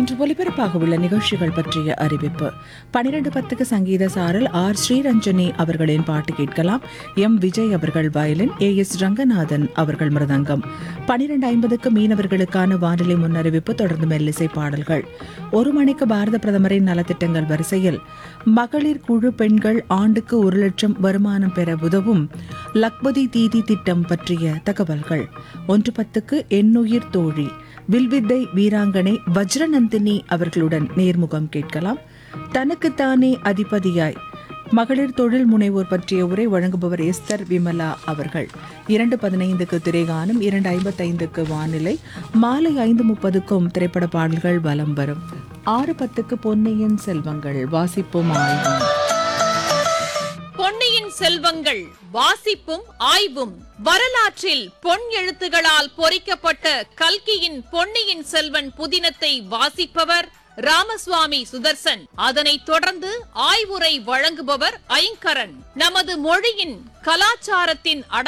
இன்று ஒலிபரப்பாக உள்ள நிகழ்ச்சிகள் பற்றிய அறிவிப்பு பனிரெண்டு பத்துக்கு சங்கீத சாரல் ஆர் ஸ்ரீரஞ்சனி அவர்களின் பாட்டு கேட்கலாம் எம் விஜய் அவர்கள் வயலின் ஏ எஸ் ரங்கநாதன் அவர்கள் மிருதங்கம் பனிரெண்டு ஐம்பதுக்கு மீனவர்களுக்கான வானிலை முன்னறிவிப்பு தொடர்ந்து மெல்லிசை பாடல்கள் ஒரு மணிக்கு பாரத பிரதமரின் நலத்திட்டங்கள் வரிசையில் மகளிர் குழு பெண்கள் ஆண்டுக்கு ஒரு லட்சம் வருமானம் பெற உதவும் லக்பதி தீதி திட்டம் பற்றிய தகவல்கள் ஒன்று பத்துக்கு எண்ணுயிர் தோழி வில்வித்தை வீராங்கனை வஜ்ரநந்தினி அவர்களுடன் நேர்முகம் கேட்கலாம் தனக்குத்தானே அதிபதியாய் மகளிர் தொழில் முனைவோர் பற்றிய உரை வழங்குபவர் எஸ்தர் விமலா அவர்கள் இரண்டு பதினைந்துக்கு திரைகானம் இரண்டு ஐம்பத்தைந்துக்கு வானிலை மாலை ஐந்து முப்பதுக்கும் திரைப்பட பாடல்கள் வலம் வரும் ஆறு பத்துக்கு பொன்னியின் செல்வங்கள் வாசிப்போம் ஆய்வும் பொன்னியின் செல்வங்கள் வாசிப்பும் ஆய்வும் வரலாற்றில் பொன் எழுத்துகளால் பொறிக்கப்பட்ட கல்கியின் பொன்னியின் செல்வன் புதினத்தை வாசிப்பவர் ராமசுவாமி சுதர்சன் அதனைத் தொடர்ந்து ஆய்வுரை வழங்குபவர் ஐங்கரன் நமது மொழியின் கலாச்சாரத்தின் அட